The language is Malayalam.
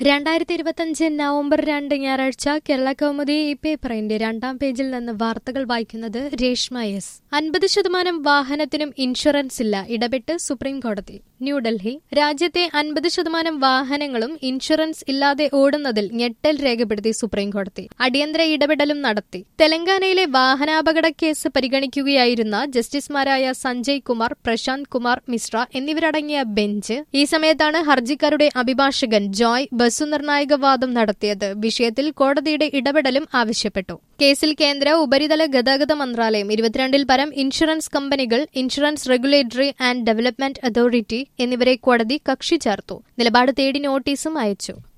രണ്ടായിരത്തി ഇരുപത്തഞ്ച് നവംബർ രണ്ട് ഞായറാഴ്ച കേരള കൗമുദി ഈ പേപ്പറിന്റെ രണ്ടാം പേജിൽ നിന്ന് വാർത്തകൾ വായിക്കുന്നത് രേഷ്മ എസ് അൻപത് ശതമാനം വാഹനത്തിനും ഇൻഷുറൻസ് ഇല്ല ഇടപെട്ട് സുപ്രീം കോടതി ന്യൂഡൽഹി രാജ്യത്തെ അൻപത് ശതമാനം വാഹനങ്ങളും ഇൻഷുറൻസ് ഇല്ലാതെ ഓടുന്നതിൽ ഞെട്ടൽ രേഖപ്പെടുത്തി സുപ്രീം കോടതി അടിയന്തര ഇടപെടലും നടത്തി തെലങ്കാനയിലെ വാഹനാപകട കേസ് പരിഗണിക്കുകയായിരുന്ന ജസ്റ്റിസുമാരായ സഞ്ജയ് കുമാർ പ്രശാന്ത് കുമാർ മിശ്ര എന്നിവരടങ്ങിയ ബെഞ്ച് ഈ സമയത്താണ് ഹർജിക്കാരുടെ അഭിഭാഷകൻ ജോയ് ബസുനിർണായക വാദം നടത്തിയത് വിഷയത്തിൽ കോടതിയുടെ ഇടപെടലും ആവശ്യപ്പെട്ടു കേസിൽ കേന്ദ്ര ഉപരിതല ഗതാഗത മന്ത്രാലയം ഇരുപത്തിരണ്ടിൽ പരം ഇൻഷുറൻസ് കമ്പനികൾ insurance regulatory and development authority എന്നിവരെ കോടതി കക്ഷി ചേർത്തു നിലപാട് തേടി നോട്ടീസും അയച്ചു